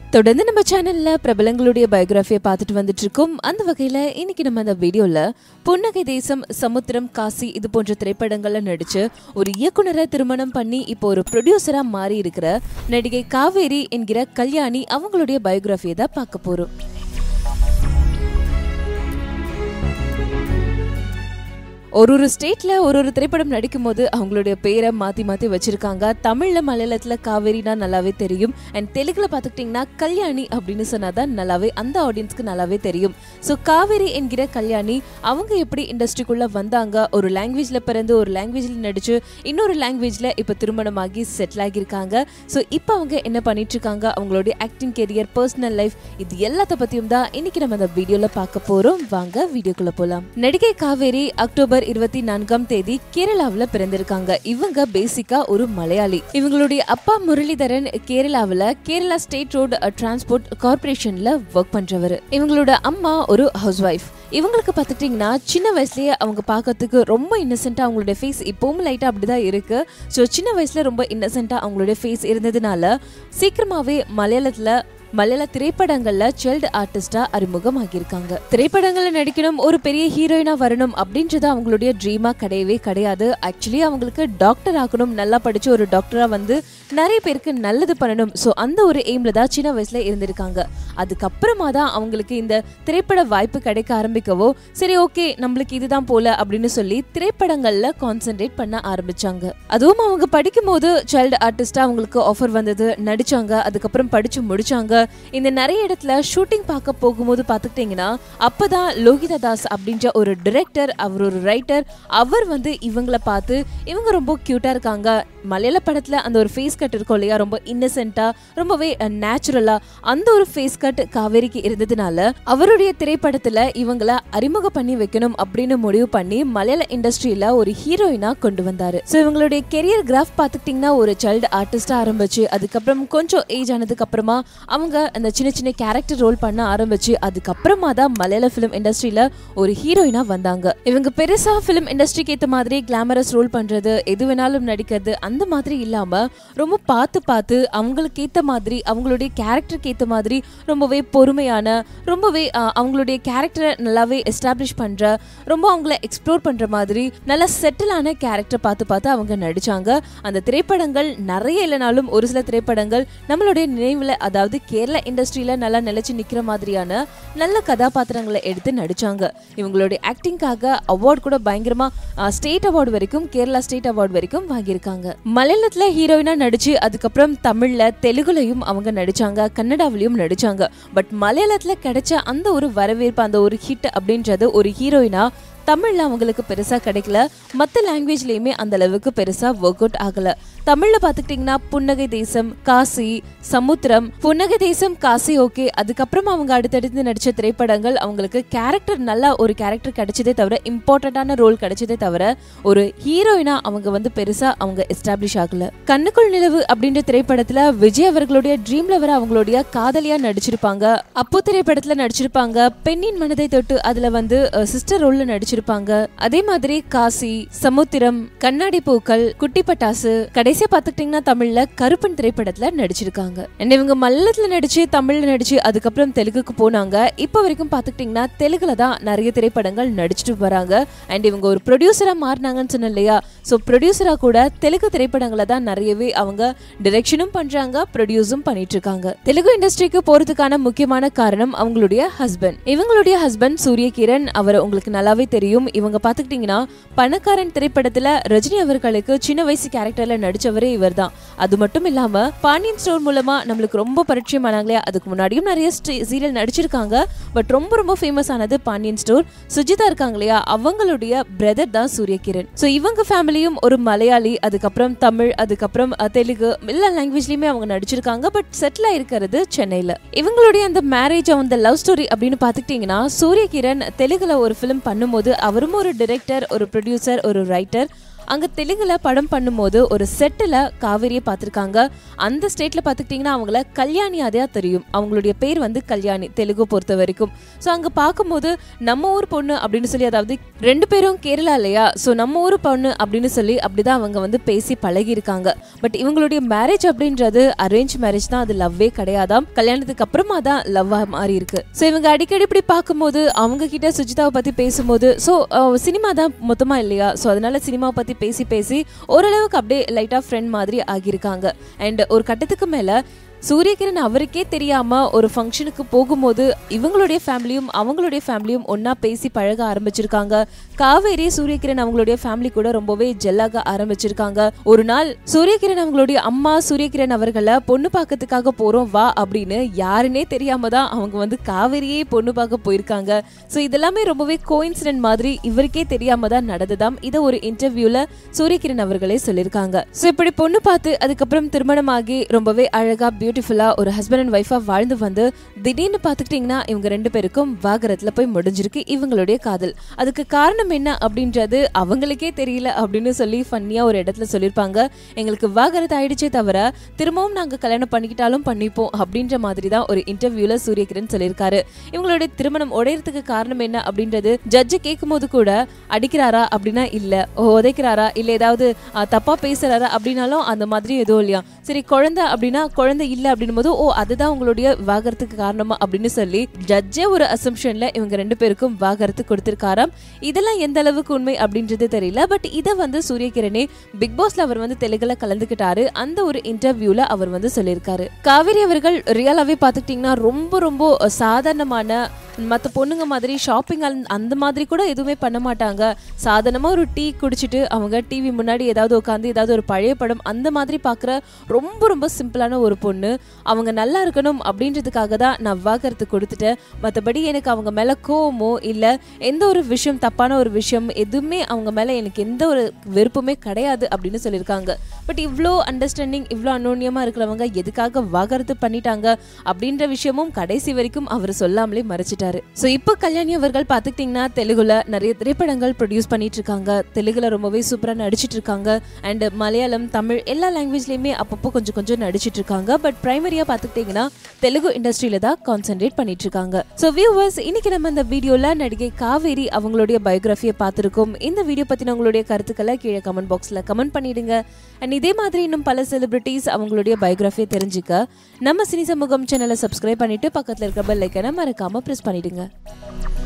தொடர்ந்து நம்ம சேனல்ல பிரபலங்களுடைய பயோகிராஃபியை பார்த்துட்டு வந்துட்டு இருக்கோம் அந்த வகையில இன்னைக்கு நம்ம அந்த வீடியோல புன்னகை தேசம் சமுத்திரம் காசி இது போன்ற திரைப்படங்கள்ல நடிச்சு ஒரு இயக்குனரை திருமணம் பண்ணி இப்போ ஒரு ப்ரொடியூசரா மாறி இருக்கிற நடிகை காவேரி என்கிற கல்யாணி அவங்களுடைய பயோகிராஃபியை தான் பார்க்க போறோம் ஒரு ஒரு ஸ்டேட்ல ஒரு ஒரு திரைப்படம் நடிக்கும் போது அவங்களுடைய பேரை மாத்தி மாத்தி வச்சிருக்காங்க தமிழ்ல மலையாளத்துல காவேரினா நல்லாவே தெரியும் அண்ட் தெலுங்குல பாத்துக்கிட்டீங்கன்னா கல்யாணி அப்படின்னு சொன்னாதான் நல்லாவே அந்த ஆடியன்ஸ்க்கு நல்லாவே தெரியும் ஸோ காவேரி என்கிற கல்யாணி அவங்க எப்படி இண்டஸ்ட்ரிக்குள்ள வந்தாங்க ஒரு லாங்குவேஜ்ல பிறந்து ஒரு லாங்குவேஜ்ல நடிச்சு இன்னொரு லாங்குவேஜ்ல இப்போ திருமணமாகி செட்டில் ஆகியிருக்காங்க ஸோ இப்போ அவங்க என்ன பண்ணிட்டு இருக்காங்க அவங்களுடைய ஆக்டிங் கெரியர் பர்சனல் லைஃப் இது எல்லாத்த பத்தியும் தான் இன்னைக்கு நம்ம அந்த வீடியோல பார்க்க போறோம் வாங்க வீடியோக்குள்ள போலாம் நடிகை காவேரி அக்டோபர் இருபத்தி நான்காம் தேதி கேரளாவுல பிறந்திருக்காங்க இவங்க பேசிக்கா ஒரு மலையாளி இவங்களுடைய அப்பா முரளிதரன் கேரளாவுல கேரளா ஸ்டேட் ரோடு டிரான்ஸ்போர்ட் கார்பரேஷன்ல ஒர்க் பண்றவர் இவங்களோட அம்மா ஒரு ஹவுஸ் ஒய்ஃப் இவங்களுக்கு பார்த்துக்கிட்டிங்கன்னா சின்ன வயசுலயே அவங்க பார்க்கறதுக்கு ரொம்ப இன்னசென்ட்டாக அவங்களுடைய ஃபேஸ் இப்போவும் லைட்டாக அப்படி தான் இருக்குது ஸோ சின்ன வயசில் ரொம்ப இன்னசென்ட்டாக அவங்களுடைய ஃபேஸ் இருந்ததுனால சீக்கிரமாகவே மலையாளத்தில் மலையாள திரைப்படங்கள்ல சைல்டு ஆர்டிஸ்டா அறிமுகமாகியிருக்காங்க திரைப்படங்கள்ல நடிக்கணும் ஒரு பெரிய ஹீரோயினா வரணும் அப்படின்றது அவங்களுடைய ட்ரீமா கிடையவே கிடையாது ஆக்சுவலி அவங்களுக்கு டாக்டர் ஆகணும் நல்லா படிச்சு ஒரு டாக்டரா வந்து நிறைய பேருக்கு நல்லது பண்ணணும் ஸோ அந்த ஒரு எய்ம்ல தான் சின்ன வயசுல இருந்திருக்காங்க அதுக்கப்புறமா தான் அவங்களுக்கு இந்த திரைப்பட வாய்ப்பு கிடைக்க ஆரம்பிக்கவோ சரி ஓகே நம்மளுக்கு இதுதான் போல அப்படின்னு சொல்லி திரைப்படங்கள்ல கான்சென்ட்ரேட் பண்ண ஆரம்பிச்சாங்க அதுவும் அவங்க படிக்கும் போது சைல்டு ஆர்டிஸ்டா அவங்களுக்கு ஆஃபர் வந்தது நடிச்சாங்க அதுக்கப்புறம் படிச்சு முடிச்சாங்க இந்த நிறைய இடத்துல ஷூட்டிங் பார்க்க போகும்போது பார்த்துக்கிட்டிங்கன்னா அப்பதான் லோகிதா தாஸ் அப்படின்ற ஒரு டிரெக்டர் அவர் ஒரு ரைட்டர் அவர் வந்து இவங்களை பார்த்து இவங்க ரொம்ப கியூட்டா இருக்காங்க மலையாள படத்துல அந்த ஒரு ஃபேஸ் கட் இருக்கும் இல்லையா ரொம்ப இன்னசென்ட்டா ரொம்பவே நேச்சுரலா அந்த ஒரு ஃபேஸ் கட் காவேரிக்கு இருந்ததுனால அவருடைய திரைப்படத்துல இவங்கள அறிமுகம் பண்ணி வைக்கணும் அப்படின்னு முடிவு பண்ணி மலையாள இண்டஸ்ட்ரியில ஒரு ஹீரோயினா கொண்டு வந்தாரு ஸோ இவங்களுடைய கெரியர் கிராஃப் பார்த்துக்கிட்டிங்கன்னா ஒரு சைல்டு ஆர்டிஸ்டா ஆரம்பிச்சு அதுக்கப்புறம் கொஞ்சம் ஏஜ் ஆனதுக்கு அப்புறமா அவங்க அந்த சின்ன சின்ன கேரக்டர் ரோல் பண்ண ஆரம்பிச்சு அதுக்கப்புறமா தான் மலையாள ஃபிலிம் இண்டஸ்ட்ரியில ஒரு ஹீரோயினா வந்தாங்க இவங்க பெருசா ஃபிலிம் இண்டஸ்ட்ரிக்கு ஏத்த மாதிரி கிளாமரஸ் ரோல் பண்றது எது வேணாலும் நடிக்கிறது அந்த மாதிரி இல்லாம ரொம்ப பார்த்து பார்த்து அவங்களுக்கு ஏத்த மாதிரி அவங்களுடைய கேரக்டருக்கு ஏத்த மாதிரி ரொம்பவே பொறுமையான ரொம்பவே அஹ், அவங்களுடைய கேரக்டரை நல்லாவே எஸ்டாப்ளிஷ் பண்ற ரொம்ப அவங்கள எக்ஸ்ப்ளோர் பண்ற மாதிரி நல்ல செட்டிலான கேரக்டர் பார்த்து பார்த்து அவங்க நடிச்சாங்க அந்த திரைப்படங்கள் நிறைய இல்லைனாலும் ஒரு சில திரைப்படங்கள் நம்மளுடைய நினைவுல அதாவது கேரளா இண்டஸ்ட்ரியில நல்லா நிலைச்சு நிக்கிற மாதிரியான நல்ல கதாபாத்திரங்களை எடுத்து நடிச்சாங்க இவங்களுடைய ஆக்டிங்காக அவார்ட் கூட பயங்கரமா ஸ்டேட் அவார்டு வரைக்கும் கேரளா ஸ்டேட் அவார்டு வரைக்கும் வாங்கியிருக்காங்க மலையாளத்துல ஹீரோயினா நடிச்சு அதுக்கப்புறம் தமிழ்ல தெலுங்குலையும் அவங்க நடிச்சாங்க கன்னடாவிலையும் நடிச்சாங்க பட் மலையாளத்துல கிடைச்ச அந்த ஒரு வரவேற்பு அந்த ஒரு ஹிட் அப்படின்றது ஒரு ஹீரோயினா தமிழ்ல அவங்களுக்கு பெருசா கிடைக்கல மற்ற லாங்குவேஜ்லயுமே அந்த அளவுக்கு பெருசா ஒர்க் அவுட் ஆகல தமிழ்ல பாத்துக்கிட்டீங்கன்னா புன்னகை தேசம் காசி சமுத்திரம் புன்னகை தேசம் காசி ஓகே அதுக்கப்புறம் அவங்க அடுத்தடுத்து நடிச்ச திரைப்படங்கள் அவங்களுக்கு கேரக்டர் நல்லா ஒரு கேரக்டர் கிடைச்சதே தவிர இம்பார்ட்டன்டான ரோல் கிடைச்சதே தவிர ஒரு ஹீரோயினா அவங்க வந்து பெருசா அவங்க எஸ்டாப்ளிஷ் ஆகல கண்ணுக்குள் நிலவு அப்படின்ற திரைப்படத்துல விஜய் அவர்களுடைய ட்ரீம் லவர் அவங்களுடைய காதலியா நடிச்சிருப்பாங்க அப்பு திரைப்படத்துல நடிச்சிருப்பாங்க பெண்ணின் மனதை தொட்டு அதுல வந்து சிஸ்டர் ரோல்ல நடிச்சிருப்பாங்க அதே மாதிரி காசி சமுத்திரம் கண்ணாடி பூக்கள் குட்டி பட்டாசு கடைசியா பாத்துக்கிட்டீங்கன்னா தமிழ்ல கருப்பன் திரைப்படத்துல நடிச்சிருக்காங்க And இவங்க மல்லத்துல நடிச்சு தமிழ்ல நடிச்சு அதுக்கப்புறம் தெலுங்குக்கு போனாங்க இப்போ வரைக்கும் பாத்துக்கிட்டீங்கன்னா தெலுங்குல தான் நிறைய திரைப்படங்கள் நடிச்சிட்டு வராங்க அண்ட் இவங்க ஒரு ப்ரொடியூசரா மாறினாங்கன்னு சொன்னேன் இல்லையா ஸோ ப்ரொடியூசரா கூட தெலுங்கு திரைப்படங்களை தான் நிறையவே அவங்க டிரெக்ஷனும் பண்றாங்க ப்ரொடியூஸும் பண்ணிட்டு இருக்காங்க தெலுங்கு இண்டஸ்ட்ரிக்கு போறதுக்கான முக்கியமான காரணம் அவங்களுடைய ஹஸ்பண்ட் இவங்களுடைய ஹஸ்பண்ட் சூரியகிரண் அவரை உங்களுக்கு நல்லாவே தெரியும் இவங்க பாத்துக்கிட்டீங்கன்னா பணக்காரன் திரைப்படத்துல ரஜினி அவர்களுக்கு சின்ன வயசு கேரக்டர்ல நடிச்சவரே இவர்தான் அது மட்டும் இல்லாம பாண்டியன் ஸ்டோர் மூலமா நம்மளுக்கு ரொம்ப பரிச்சயமானாங்களே அதுக்கு முன்னாடியும் நிறைய சீரியல் நடிச்சிருக்காங்க பட் ரொம்ப ரொம்ப ஃபேமஸ் ஆனது பாண்டியன் ஸ்டோர் சுஜிதா இருக்காங்க இல்லையா அவங்களுடைய பிரதர் தான் சூரியகிரண் ஸோ இவங்க ஃபேமிலியும் ஒரு மலையாளி அதுக்கப்புறம் தமிழ் அதுக்கப்புறம் அஹ், தெலுங்கு எல்லா லாங்குவேஜ்லயுமே அவங்க நடிச்சிருக்காங்க பட் செட்டில் இருக்கிறது சென்னையில இவங்களுடைய அந்த மேரேஜ் அந்த லவ் ஸ்டோரி அப்படின்னு பாத்துக்கிட்டீங்கன்னா சூரியகிரண் தெலுங்குல ஒரு ஃபிலிம் பண்ணும்போது அவரும் ஒரு டிரெக்டர் ஒரு ப்ரொடியூசர் ஒரு ரைட்டர் அங்க தெலுங்குல படம் பண்ணும்போது ஒரு செட்டில் காவேரியை பார்த்துருக்காங்க அந்த ஸ்டேட்ல பார்த்துக்கிட்டிங்கன்னா அவங்கள கல்யாணியாதையா தெரியும் அவங்களுடைய பேர் வந்து கல்யாணி தெலுங்கு பொறுத்த வரைக்கும் ஸோ அங்க பார்க்கும்போது நம்ம ஊர் பொண்ணு அப்படின்னு சொல்லி அதாவது ரெண்டு பேரும் கேரளா இல்லையா ஸோ நம்ம ஊர் பொண்ணு அப்படின்னு சொல்லி அப்படிதான் அவங்க வந்து பேசி பழகி இருக்காங்க பட் இவங்களுடைய மேரேஜ் அப்படின்றது அரேஞ்ச் மேரேஜ் தான் அது லவ்வே கிடையாதாம் கல்யாணத்துக்கு அப்புறமா தான் லவ்வா மாறி இருக்கு ஸோ இவங்க அடிக்கடி இப்படி பார்க்கும்போது அவங்க கிட்ட சுஜிதாவை பத்தி பேசும்போது ஸோ சினிமா தான் மொத்தமா இல்லையா ஸோ அதனால சினிமாவை பத்தி பேசி பேசி ஓரளவுக்கு அப்படியே லைட்டா ஃப்ரெண்ட் மாதிரி ஆகியிருக்காங்க அண்ட் ஒரு கட்டத்துக்கு மேல சூரியகிரண் அவருக்கே தெரியாம ஒரு ஃபங்க்ஷனுக்கு போகும்போது இவங்களுடைய ஃபேமிலியும் அவங்களுடைய ஃபேமிலியும் ஒண்ணா பேசி பழக ஆரம்பிச்சிருக்காங்க காவேரி சூரியகிரண் அவங்களுடைய ஃபேமிலி கூட ரொம்பவே ஜெல்லாக ஆரம்பிச்சிருக்காங்க ஒரு நாள் சூரியகிரண் அவங்களுடைய அம்மா சூரியகிரண் அவர்களை பொண்ணு பார்க்கறதுக்காக போறோம் வா அப்படின்னு யாருன்னே தெரியாம தான் அவங்க வந்து காவேரியே பொண்ணு பார்க்க போயிருக்காங்க ஸோ இதெல்லாமே ரொம்பவே கோயின்சிடென்ட் மாதிரி இவருக்கே தெரியாம தான் நடந்ததாம் இதை ஒரு இன்டர்வியூல சூரியகிரண் அவர்களே சொல்லியிருக்காங்க ஸோ இப்படி பொண்ணு பார்த்து அதுக்கப்புறம் திருமணமாகி ரொம்பவே அழகா பியூட்டிஃபுல்லா ஒரு ஹஸ்பண்ட் அண்ட் ஒய்ஃபா வாழ்ந்து வந்து திடீர்னு பார்த்துக்கிட்டிங்கன்னா இவங்க ரெண்டு பேருக்கும் வாகரத்துல போய் முடிஞ்சிருக்கு இவங்களுடைய காதல் அதுக்கு காரணம் என்ன அப்படின்றது அவங்களுக்கே தெரியல அப்படின்னு சொல்லி ஃபன்னியா ஒரு இடத்துல சொல்லியிருப்பாங்க எங்களுக்கு வாகரத்து ஆயிடுச்சே தவிர திரும்பவும் நாங்க கல்யாணம் பண்ணிக்கிட்டாலும் பண்ணிப்போம் அப்படின்ற மாதிரி தான் ஒரு இன்டர்வியூல சூரியகிரண் சொல்லியிருக்காரு இவங்களுடைய திருமணம் உடையறதுக்கு காரணம் என்ன அப்படின்றது ஜட்ஜு கேட்கும் போது கூட அடிக்கிறாரா அப்படின்னா இல்ல உதைக்கிறாரா இல்ல ஏதாவது அஹ், தப்பா பேசுறாரா அப்படின்னாலும் அந்த மாதிரி எதுவும் இல்லையா சரி குழந்தை அப்படின்னா குழந்தை இல்ல அப்படின்னும் போது ஓ அதுதான் உங்களுடைய வாகரத்துக்கு காரணமா அப்படின்னு சொல்லி ஜட்ஜே ஒரு அசம்ஷன்ல இவங்க ரெண்டு பேருக்கும் வாகரத்து கொடுத்திருக்காராம் இதெல்லாம் எந்த அளவுக்கு உண்மை அப்படின்றது தெரியல பட் இதை வந்து சூரியகிரணே பிக் பாஸ்ல அவர் வந்து தெலுங்குல கலந்துக்கிட்டாரு அந்த ஒரு இன்டர்வியூல அவர் வந்து சொல்லியிருக்காரு காவேரி அவர்கள் ரியலாவே பாத்துக்கிட்டீங்கன்னா ரொம்ப ரொம்ப சாதாரணமான மற்ற பொண்ணுங்க மாதிரி ஷாப்பிங் அந்த மாதிரி கூட எதுவுமே பண்ண மாட்டாங்க சாதாரணமா ஒரு டீ குடிச்சிட்டு அவங்க டிவி முன்னாடி ஏதாவது உட்காந்து ஏதாவது ஒரு பழைய படம் அந்த மாதிரி பார்க்குற ரொம்ப ரொம்ப சிம்பிளான ஒரு பொண்ணு அவங்க நல்லா இருக்கணும் அப்படின்றதுக்காக தான் நான் வாக்கறது கொடுத்துட்டேன் மற்றபடி எனக்கு அவங்க மேலே கோவமோ இல்லை எந்த ஒரு விஷயம் தப்பான ஒரு விஷயம் எதுவுமே அவங்க மேலே எனக்கு எந்த ஒரு வெறுப்புமே கிடையாது அப்படின்னு சொல்லியிருக்காங்க பட் இவ்வளோ அண்டர்ஸ்டாண்டிங் இவ்வளோ அன்னோன்யமாக இருக்கிறவங்க எதுக்காக வாகரத்து பண்ணிட்டாங்க அப்படின்ற விஷயமும் கடைசி வரைக்கும் அவர் சொல்லாமலே மறைச்சிட்டாரு ஸோ இப்போ கல்யாணி அவர்கள் பார்த்துக்கிட்டிங்கன்னா தெலுங்குல நிறைய திரைப்படங்கள் ப்ரொடியூஸ் பண்ணிட்டு இருக்காங்க தெலுங்குல ரொம்பவே சூப்பராக நடிச்சிட்டு இருக்காங்க அண்ட் மலையாளம் தமிழ் எல்லா லாங்குவேஜ்லையுமே அப்பப்போ கொஞ்சம் கொஞ்சம் நடிச்சிட்டு இருக்காங்க பட் பிரைமரியா பார்த்துக்கிட்டிங்கன்னா தெலுங்கு இண்டஸ்ட்ரியில தான் கான்சென்ட்ரேட் பண்ணிட்டு இருக்காங்க ஸோ வியூவர்ஸ் இன்னைக்கு நம்ம இந்த வீடியோல நடிகை காவேரி அவங்களுடைய பயோகிராஃபியை பார்த்துருக்கோம் இந்த வீடியோ பத்தின உங்களுடைய கருத்துக்களை கீழே கமெண்ட் பாக்ஸ்ல கமெண்ட் பண்ணிடுங்க அண்ட் இதே மாதிரி இன்னும் பல செலிபிரிட்டிஸ் அவங்களுடைய பயோகிராஃபியை தெரிஞ்சுக்க நம்ம சினி சமூகம் சேனலை சப்ஸ்கிரைப் பண்ணிட்டு பக்கத்துல இருக்க பெல் ஐக்கனை மறக்காம பிரஸ் பண்ணிடுங்க